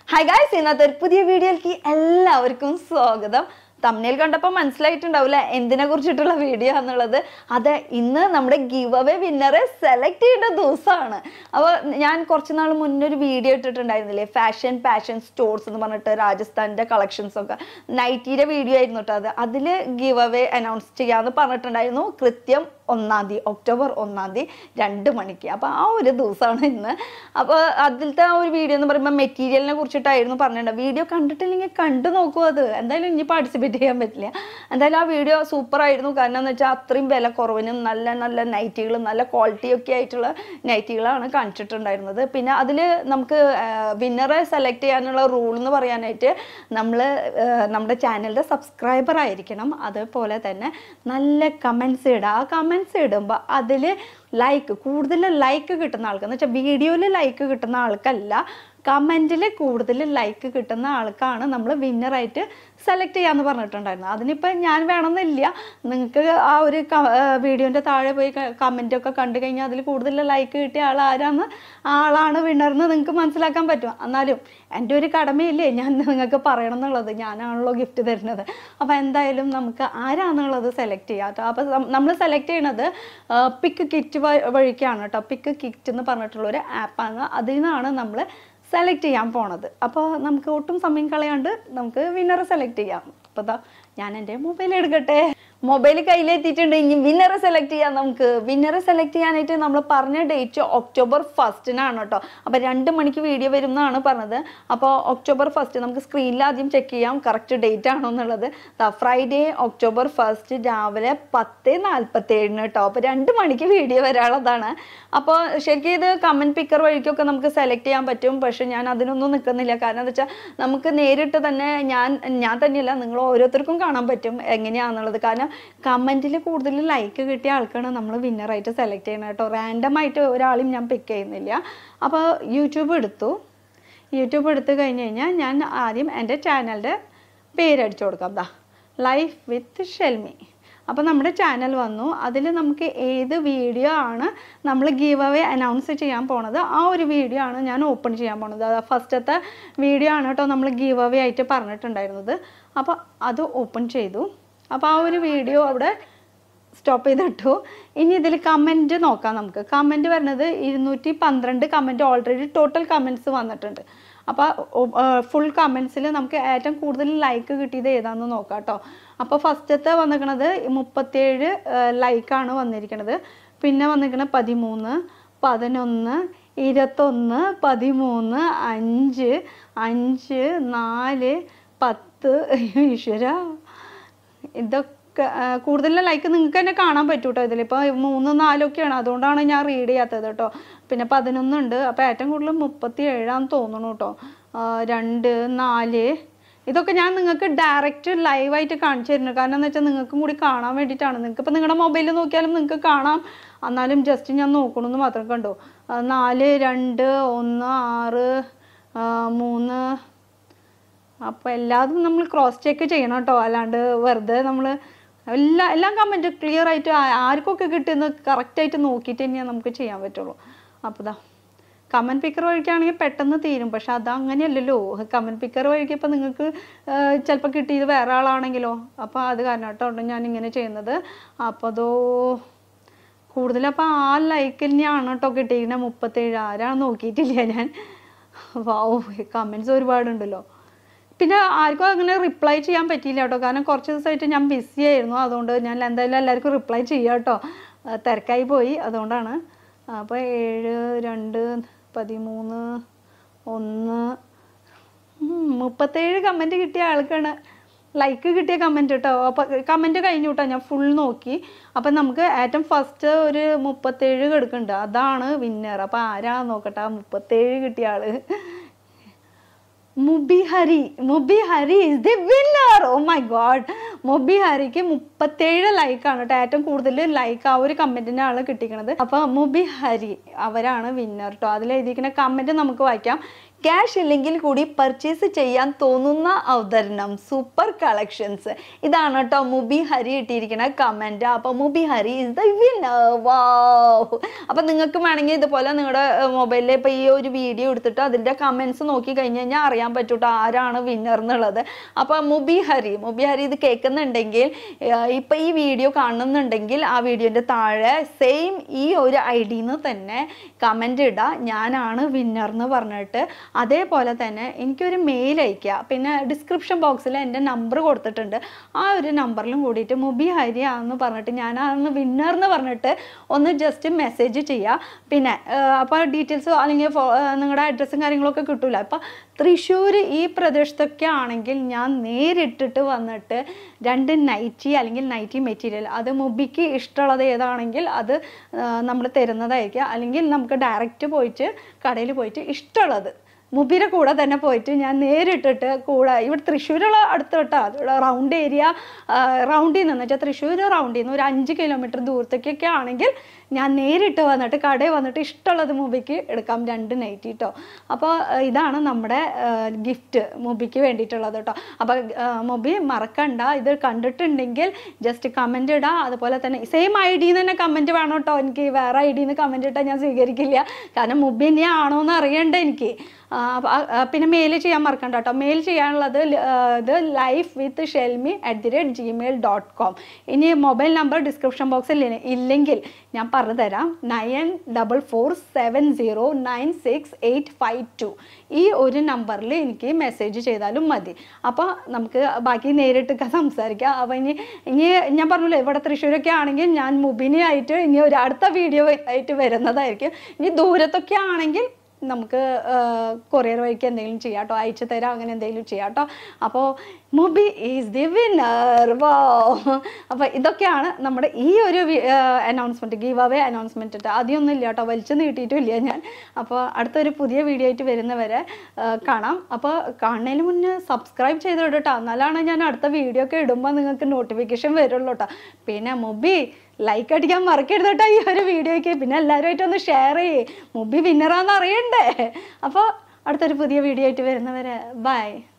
hi guys ഇന്നത്തെ ഒരു പുതിയ വീഡിയോയിലേക്ക് എല്ലാവർക്കും സ്വാഗതം തമ്മിൽ കണ്ടപ്പോൾ മനസ്സിലായിട്ടുണ്ടാവില്ല എന്തിനെ കുറിച്ചിട്ടുള്ള വീഡിയോ എന്നുള്ളത് അത് ഇന്ന് നമ്മുടെ ഗിവ് അവേ വിന്നറെ സെലക്ട് ചെയ്യേണ്ട ദിവസമാണ് അപ്പോൾ ഞാൻ കുറച്ച് നാൾ മുന്നേ ഒരു വീഡിയോ ഇട്ടിട്ടുണ്ടായിരുന്നില്ലേ ഫാഷൻ പാഷൻ സ്റ്റോർസ് എന്ന് പറഞ്ഞിട്ട് രാജസ്ഥാനിൻ്റെ കളക്ഷൻസ് ഒക്കെ നൈറ്റിയുടെ വീഡിയോ ആയിരുന്നു കേട്ടോ അത് അതിൽ ഗിവ് അവേ അനൗൺസ് ചെയ്യാമെന്ന് പറഞ്ഞിട്ടുണ്ടായിരുന്നു കൃത്യം ഒന്നാം തീയതി ഒക്ടോബർ ഒന്നാം തീയതി രണ്ട് മണിക്ക് അപ്പോൾ ആ ഒരു ദിവസമാണ് ഇന്ന് അപ്പോൾ അതിലത്തെ ആ ഒരു വീഡിയോ എന്ന് പറയുമ്പോൾ മെറ്റീരിയലിനെ കുറിച്ചിട്ടായിരുന്നു പറഞ്ഞിട്ടുണ്ട് വീഡിയോ കണ്ടിട്ടില്ലെങ്കിൽ കണ്ടു നോക്കൂ അത് എന്തായാലും ഇനി പാർട്ടിസിപ്പേറ്റ് ചെയ്യാൻ പറ്റില്ല എന്തായാലും ആ വീഡിയോ സൂപ്പർ ആയിരുന്നു കാരണം എന്ന് വെച്ചാൽ അത്രയും വില കുറവിനും നല്ല നല്ല നൈറ്റികളും നല്ല ക്വാളിറ്റി ഒക്കെ ആയിട്ടുള്ള നൈറ്റികളാണ് കാണിച്ചിട്ടുണ്ടായിരുന്നത് പിന്നെ അതിൽ നമുക്ക് വിന്നറെ സെലക്ട് ചെയ്യാനുള്ള റൂൾ എന്ന് പറയാനായിട്ട് നമ്മൾ നമ്മുടെ ചാനലിൻ്റെ സബ്സ്ക്രൈബർ ആയിരിക്കണം അതുപോലെ തന്നെ നല്ല കമൻസ് ഇടുക ആ കമൻസ് ഇടുമ്പോൾ അതിൽ ലൈക്ക് കൂടുതൽ ലൈക്ക് കിട്ടുന്ന ആൾക്ക് എന്ന് വെച്ചാൽ വീഡിയോയിൽ ലൈക്ക് കിട്ടുന്ന ആൾക്കല്ല കമൻറ്റിൽ കൂടുതൽ ലൈക്ക് കിട്ടുന്ന ആൾക്കാണ് നമ്മൾ വിന്നറായിട്ട് സെലക്ട് ചെയ്യാമെന്ന് പറഞ്ഞിട്ടുണ്ടായിരുന്നു അതിനിപ്പോൾ ഞാൻ വേണമെന്നില്ല നിങ്ങൾക്ക് ആ ഒരു വീഡിയോൻ്റെ താഴെ പോയി കമൻ്റ് ഒക്കെ കണ്ടു കഴിഞ്ഞാൽ അതിൽ കൂടുതൽ ലൈക്ക് കിട്ടിയ ആൾ ആരാന്ന് ആ ആളാണ് വിന്നറെന്ന് നിങ്ങൾക്ക് മനസ്സിലാക്കാൻ പറ്റും എന്നാലും എൻ്റെ ഒരു കടമയില്ലേ ഞാൻ നിങ്ങൾക്ക് പറയണം എന്നുള്ളത് ഞാനാണല്ലോ ഗിഫ്റ്റ് തരുന്നത് അപ്പോൾ എന്തായാലും നമുക്ക് ആരാന്നുള്ളത് സെലക്ട് ചെയ്യാം കേട്ടോ അപ്പോൾ നമ്മൾ സെലക്ട് ചെയ്യണത് പിക്ക് കിറ്റ് വഴിക്കാണ് കേട്ടോ പിക്ക് കിറ്റ് എന്ന് പറഞ്ഞിട്ടുള്ള ഒരു ആപ്പാണ് അതിൽ നിന്നാണ് നമ്മൾ സെലക്ട് ചെയ്യാൻ പോണത് അപ്പോൾ നമുക്ക് ഒട്ടും സമയം കളയാണ്ട് നമുക്ക് വിന്നറെ സെലക്ട് ചെയ്യാം അപ്പോൾ ദാ ഞാൻ എൻ്റെ മൊബൈൽ എടുക്കട്ടെ മൊബൈൽ കയ്യിലെത്തിയിട്ടുണ്ട് ഇനി വിന്നറെ സെലക്ട് ചെയ്യാം നമുക്ക് വിന്നറെ സെലക്ട് ചെയ്യാനായിട്ട് നമ്മൾ പറഞ്ഞ ഡേറ്റ് ഒക്ടോബർ ഫസ്റ്റിനാണ് കേട്ടോ അപ്പോൾ രണ്ട് മണിക്ക് വീഡിയോ വരും എന്നാണ് പറഞ്ഞത് അപ്പോൾ ഒക്ടോബർ ഫസ്റ്റ് നമുക്ക് സ്ക്രീനിൽ ആദ്യം ചെക്ക് ചെയ്യാം കറക്റ്റ് ഡേറ്റ് ആണോ എന്നുള്ളത് ഫ്രൈഡേ ഒക്ടോബർ ഫസ്റ്റ് രാവിലെ പത്ത് നാൽപ്പത്തി ഏഴിന് കേട്ടോ അപ്പോൾ രണ്ട് മണിക്ക് വീഡിയോ വരാനുള്ളതാണ് അപ്പോൾ ശരിക്കും ഇത് കമൻറ്റ് പിക്കർ വഴിക്കൊക്കെ നമുക്ക് സെലക്ട് ചെയ്യാൻ പറ്റും പക്ഷെ ഞാൻ അതിനൊന്നും നിൽക്കുന്നില്ല കാരണം എന്താ വെച്ചാൽ നമുക്ക് നേരിട്ട് തന്നെ ഞാൻ ഞാൻ തന്നെയല്ല നിങ്ങൾ ഓരോരുത്തർക്കും കാണാൻ പറ്റും എങ്ങനെയാണെന്നുള്ളത് കാരണം കമൻറ്റിൽ കൂടുതൽ ലൈക്ക് കിട്ടിയ ആൾക്കാണ് നമ്മൾ വിന്നറായിട്ട് സെലക്ട് ചെയ്യുന്നത് കേട്ടോ റാൻഡം ആയിട്ട് ഒരാളും ഞാൻ പിക്ക് ചെയ്യുന്നില്ല അപ്പോൾ യൂട്യൂബ് എടുത്തു യൂട്യൂബ് എടുത്തു കഴിഞ്ഞ് കഴിഞ്ഞാൽ ഞാൻ ആദ്യം എൻ്റെ ചാനലിൻ്റെ പേരടിച്ചു കൊടുക്കാം ദാ ലൈഫ് വിത്ത് ഷെൽമി അപ്പോൾ നമ്മുടെ ചാനൽ വന്നു അതിൽ നമുക്ക് ഏത് വീഡിയോ ആണ് നമ്മൾ ഗീവ് അവേ അനൗൺസ് ചെയ്യാൻ പോണത് ആ ഒരു വീഡിയോ ആണ് ഞാൻ ഓപ്പൺ ചെയ്യാൻ പോണത് അത് ഫസ്റ്റത്തെ വീഡിയോ ആണ് കേട്ടോ നമ്മൾ ഗീവ് അവേ ആയിട്ട് പറഞ്ഞിട്ടുണ്ടായിരുന്നത് അപ്പോൾ അത് ഓപ്പൺ ചെയ്തു അപ്പോൾ ആ ഒരു വീഡിയോ അവിടെ സ്റ്റോപ്പ് ചെയ്തിട്ടു ഇനി ഇതിൽ കമൻറ്റ് നോക്കാം നമുക്ക് കമൻറ്റ് വരുന്നത് ഇരുന്നൂറ്റി പന്ത്രണ്ട് കമൻറ്റ് ഓൾറെഡി ടോട്ടൽ കമൻറ്റ്സ് വന്നിട്ടുണ്ട് അപ്പോൾ ഫുൾ കമൻസിൽ നമുക്ക് ഏറ്റവും കൂടുതൽ ലൈക്ക് കിട്ടിയത് ഏതാണെന്ന് നോക്കാം കേട്ടോ അപ്പോൾ ഫസ്റ്റത്തെ വന്നിരിക്കണത് മുപ്പത്തേഴ് ലൈക്കാണ് വന്നിരിക്കുന്നത് പിന്നെ വന്നിരിക്കുന്നത് പതിമൂന്ന് പതിനൊന്ന് ഇരുപത്തൊന്ന് പതിമൂന്ന് അഞ്ച് അഞ്ച് നാല് പത്ത് ഈശ്വര ഇതൊക്കെ കൂടുതൽ ലൈക്ക് നിങ്ങൾക്ക് തന്നെ കാണാൻ പറ്റും കേട്ടോ ഇതിലിപ്പോൾ മൂന്ന് നാലൊക്കെയാണ് അതുകൊണ്ടാണ് ഞാൻ റീഡ് ചെയ്യാത്തത് കേട്ടോ പിന്നെ പതിനൊന്നുണ്ട് അപ്പോൾ ഏറ്റവും കൂടുതൽ മുപ്പത്തി ഏഴാന്ന് തോന്നുന്നു കേട്ടോ രണ്ട് നാല് ഇതൊക്കെ ഞാൻ നിങ്ങൾക്ക് ഡയറക്റ്റ് ലൈവായിട്ട് കാണിച്ചു തരുന്നു കാരണം എന്ന് വെച്ചാൽ നിങ്ങൾക്കും കൂടി കാണാൻ വേണ്ടിയിട്ടാണ് നിങ്ങൾക്ക് ഇപ്പോൾ നിങ്ങളുടെ മൊബൈലിൽ നോക്കിയാലും നിങ്ങൾക്ക് കാണാം എന്നാലും ജസ്റ്റ് ഞാൻ നോക്കണമെന്ന് മാത്രം കണ്ടോ നാല് രണ്ട് ഒന്ന് ആറ് മൂന്ന് അപ്പോൾ എല്ലാതും നമ്മൾ ക്രോസ് ചെക്ക് ചെയ്യണം കേട്ടോ അല്ലാണ്ട് വെറുതെ നമ്മൾ എല്ലാ എല്ലാം കമൻറ്റ് ക്ലിയർ ആയിട്ട് ആർക്കൊക്കെ കിട്ടുന്ന കറക്റ്റായിട്ട് നോക്കിയിട്ട് തന്നെയാണ് നമുക്ക് ചെയ്യാൻ പറ്റുള്ളൂ അപ്പോൾ ദാ കമൻറ്റ് പിക്കർ വഴിക്കാണെങ്കിൽ പെട്ടെന്ന് തീരും പക്ഷെ അത് അങ്ങനെയല്ലല്ലോ കമൻറ്റ് പിക്കർ വഴിക്ക് ഇപ്പോൾ നിങ്ങൾക്ക് ചിലപ്പോൾ കിട്ടിയത് വേറെ ആളാണെങ്കിലോ അപ്പോൾ അത് കാരണം കേട്ടോ ഞാൻ ഇങ്ങനെ ചെയ്യുന്നത് അപ്പോൾ അതോ കൂടുതലപ്പോൾ ആ ലൈക്ക് തന്നെയാണ് കേട്ടോ കിട്ടിയിരിക്കുന്നത് മുപ്പത്തേഴ് ആരാണ് നോക്കിയിട്ടില്ല ഞാൻ വാവ് കമൻറ്റ്സ് ഒരുപാടുണ്ടല്ലോ പിന്നെ ആർക്കും അങ്ങനെ റിപ്ലൈ ചെയ്യാൻ പറ്റിയില്ല കേട്ടോ കാരണം കുറച്ച് ദിവസമായിട്ട് ഞാൻ ബിസി ആയിരുന്നു അതുകൊണ്ട് ഞാൻ എന്തായാലും എല്ലാവർക്കും റിപ്ലൈ ചെയ്യാം കേട്ടോ തിരക്കായി പോയി അതുകൊണ്ടാണ് അപ്പോൾ ഏഴ് രണ്ട് പതിമൂന്ന് ഒന്ന് മുപ്പത്തേഴ് കമൻറ്റ് കിട്ടിയ ആൾക്കാണ് ലൈക്ക് കിട്ടിയ കമൻറ്റ് കേട്ടോ അപ്പോൾ കമൻറ്റ് കഴിഞ്ഞു കേട്ടോ ഞാൻ ഫുൾ നോക്കി അപ്പം നമുക്ക് ഏറ്റവും ഫസ്റ്റ് ഒരു മുപ്പത്തേഴ് കിടക്കുന്നുണ്ട് അതാണ് വിന്നർ അപ്പോൾ ആരാണ് നോക്കട്ടെ ആ മുപ്പത്തേഴ് കിട്ടിയ ആള് Mubi Hari Mubi Hari is the winner oh my god Mubi ഹരിക്ക് മുപ്പത്തേഴ് ലൈക്കാണ് കേട്ടോ ഏറ്റവും കൂടുതൽ ലൈക്ക് ആ ഒരു കമൻറ്റിൻ്റെ ആൾ കിട്ടിക്കണത് അപ്പോൾ മുബി ഹരി അവരാണ് വിന്നർ കേട്ടോ അതിൽ എഴുതിയിരിക്കുന്ന കമൻറ്റ് നമുക്ക് വായിക്കാം ക്യാഷ് ഇല്ലെങ്കിൽ കൂടി പർച്ചേസ് ചെയ്യാൻ തോന്നുന്ന അവതരണം സൂപ്പർ കളക്ഷൻസ് ഇതാണ് കേട്ടോ മുബി ഹരി ഇട്ടിരിക്കുന്ന കമൻറ്റ് അപ്പോൾ Mubi Hari is the winner wow അപ്പോൾ നിങ്ങൾക്ക് വേണമെങ്കിൽ ഇതുപോലെ നിങ്ങളുടെ മൊബൈലിൽ ഇപ്പോൾ ഈ ഒരു വീഡിയോ എടുത്തിട്ട് അതിൻ്റെ കമൻസ് നോക്കി കഴിഞ്ഞ് കഴിഞ്ഞാൽ അറിയാൻ പറ്റും കേട്ടോ ആരാണ് വിന്നർ എന്നുള്ളത് അപ്പോൾ മുബി ഹരി മുബി ഹരി ഇത് കേൾക്കുന്നുണ്ടെങ്കിൽ ഇപ്പോൾ ഈ വീഡിയോ കാണുന്നുണ്ടെങ്കിൽ ആ വീഡിയോൻ്റെ താഴെ സെയിം ഈ ഒരു ഐ ഡിന്ന് തന്നെ കമൻ്റ് ഇടുക ഞാനാണ് വിന്നർ എന്ന് പറഞ്ഞിട്ട് അതേപോലെ തന്നെ എനിക്കൊരു മെയിൽ അയയ്ക്കുക പിന്നെ ഡിസ്ക്രിപ്ഷൻ ബോക്സിൽ എൻ്റെ നമ്പർ കൊടുത്തിട്ടുണ്ട് ആ ഒരു നമ്പറിലും കൂടിയിട്ട് മുബി ഹരിയാന്ന് പറഞ്ഞിട്ട് ഞാനാണ് വിന്നർ എന്ന് പറഞ്ഞിട്ട് ഒന്ന് ജസ്റ്റ് മെസ്സേജ് ചെയ്യുക പിന്നെ അപ്പോൾ ഡീറ്റെയിൽസ് അല്ലെങ്കിൽ നിങ്ങളുടെ അഡ്രസ്സും കാര്യങ്ങളൊക്കെ കിട്ടൂല അപ്പോൾ തൃശ്ശൂർ ഈ പ്രദേശത്തൊക്കെ ആണെങ്കിൽ ഞാൻ നേരിട്ടിട്ട് വന്നിട്ട് രണ്ട് നൈറ്റി അല്ലെങ്കിൽ നൈറ്റി മെറ്റീരിയൽ അത് മുബിക്ക് ഇഷ്ടമുള്ളത് ഏതാണെങ്കിൽ അത് നമ്മൾ തരുന്നതായിരിക്കും അല്ലെങ്കിൽ നമുക്ക് ഡയറക്റ്റ് പോയിട്ട് കടയിൽ പോയിട്ട് ഇഷ്ടമുള്ളത് മുബിയുടെ കൂടെ തന്നെ പോയിട്ട് ഞാൻ നേരിട്ടിട്ട് കൂടെ ഇവിടെ തൃശ്ശൂരുള്ള അടുത്ത് കേട്ടോ ഇവിടെ റൗണ്ട് ഏരിയ റൗണ്ടിൽ നിന്ന് വെച്ചാൽ തൃശ്ശൂർ റൗണ്ടിൽ നിന്ന് ഒരു അഞ്ച് കിലോമീറ്റർ ദൂരത്തേക്കൊക്കെ ആണെങ്കിൽ ഞാൻ നേരിട്ട് വന്നിട്ട് കടയിൽ വന്നിട്ട് ഇഷ്ടമുള്ളത് മുബിക്ക് എടുക്കാം രണ്ട് നൈറ്റ് കേട്ടോ അപ്പോൾ ഇതാണ് നമ്മുടെ ഗിഫ്റ്റ് മുബിക്ക് വേണ്ടിയിട്ടുള്ളത് കേട്ടോ അപ്പോൾ മുബി മറക്കണ്ട ഇത് കണ്ടിട്ടുണ്ടെങ്കിൽ ജസ്റ്റ് കമൻറ്റ് ഇടുക അതുപോലെ തന്നെ സെയിം ഐ ഡിന്ന് തന്നെ കമൻറ്റ് വേണം കേട്ടോ എനിക്ക് വേറെ ഐ ഡിന്ന് കമൻറ്റ് ഇട്ടാൽ ഞാൻ സ്വീകരിക്കില്ല കാരണം മുബി തന്നെയാണോ എന്ന് അറിയണ്ട എനിക്ക് പിന്നെ മെയിൽ ചെയ്യാൻ മറക്കണ്ട കേട്ടോ മെയിൽ ചെയ്യാനുള്ളത് ഇത് life with Shelmi at the rate Gmail dot com ഇനി മൊബൈൽ നമ്പർ ഡിസ്ക്രിപ്ഷൻ ബോക്സിൽ ഇല്ലെങ്കിൽ ഞാൻ പറഞ്ഞു തരാം nine double four seven zero nine six eight five two ഈ ഒരു നമ്പറിൽ എനിക്ക് മെസ്സേജ് ചെയ്താലും മതി അപ്പോൾ നമുക്ക് ബാക്കി നേരിട്ടൊക്കെ സംസാരിക്കാം അപ്പോൾ ഇനി ഇനി ഞാൻ പറഞ്ഞല്ലോ ഇവിടെ തൃശ്ശൂരൊക്കെ ആണെങ്കിൽ ഞാൻ മുബിനി ആയിട്ട് ഇനി ഒരു അടുത്ത വീഡിയോ ആയിട്ട് വരുന്നതായിരിക്കും ഇനി ദൂരത്തൊക്കെ ആണെങ്കിൽ നമുക്ക് കൊറിയർ വഴിക്ക് എന്തെങ്കിലും ചെയ്യാം കേട്ടോ അയച്ചു തരാം അങ്ങനെ എന്തെങ്കിലും ചെയ്യാം കേട്ടോ അപ്പോൾ മുബി ഈസ് ദി വിന്നർ വോ അപ്പോൾ ഇതൊക്കെയാണ് നമ്മുടെ ഈ ഒരു അനൗൺസ്മെൻറ്റ് ഗീവ് അവേ അനൗൺസ്മെൻറ്റ് ഇട്ട് ആദ്യമൊന്നും ഇല്ല കേട്ടോ വലിച്ചു നീട്ടിയിട്ടും ഇല്ല ഞാൻ അപ്പോൾ അടുത്തൊരു പുതിയ വീഡിയോ ആയിട്ട് വരുന്നവരെ കാണാം അപ്പോൾ കാണുന്നതിന് മുന്നേ സബ്സ്ക്രൈബ് ചെയ്തിട്ട് കേട്ടോ എന്നാലാണ് ഞാൻ അടുത്ത വീഡിയോ ഒക്കെ ഇടുമ്പോൾ നിങ്ങൾക്ക് നോട്ടിഫിക്കേഷൻ വരുള്ളൂ കേട്ടോ പിന്നെ മുബി ലൈക്ക് അടിക്കാൻ മറക്കരുത് കേട്ടോ ഈ ഒരു വീഡിയോയ്ക്ക് പിന്നെ എല്ലാവരുമായിട്ട് ഒന്ന് ഷെയർ ചെയ്യേ മുബി വിന്നറാന്ന് അറിയണ്ടേ അപ്പോൾ അടുത്തൊരു പുതിയ വീഡിയോ ആയിട്ട് വരുന്നവരെ ബൈ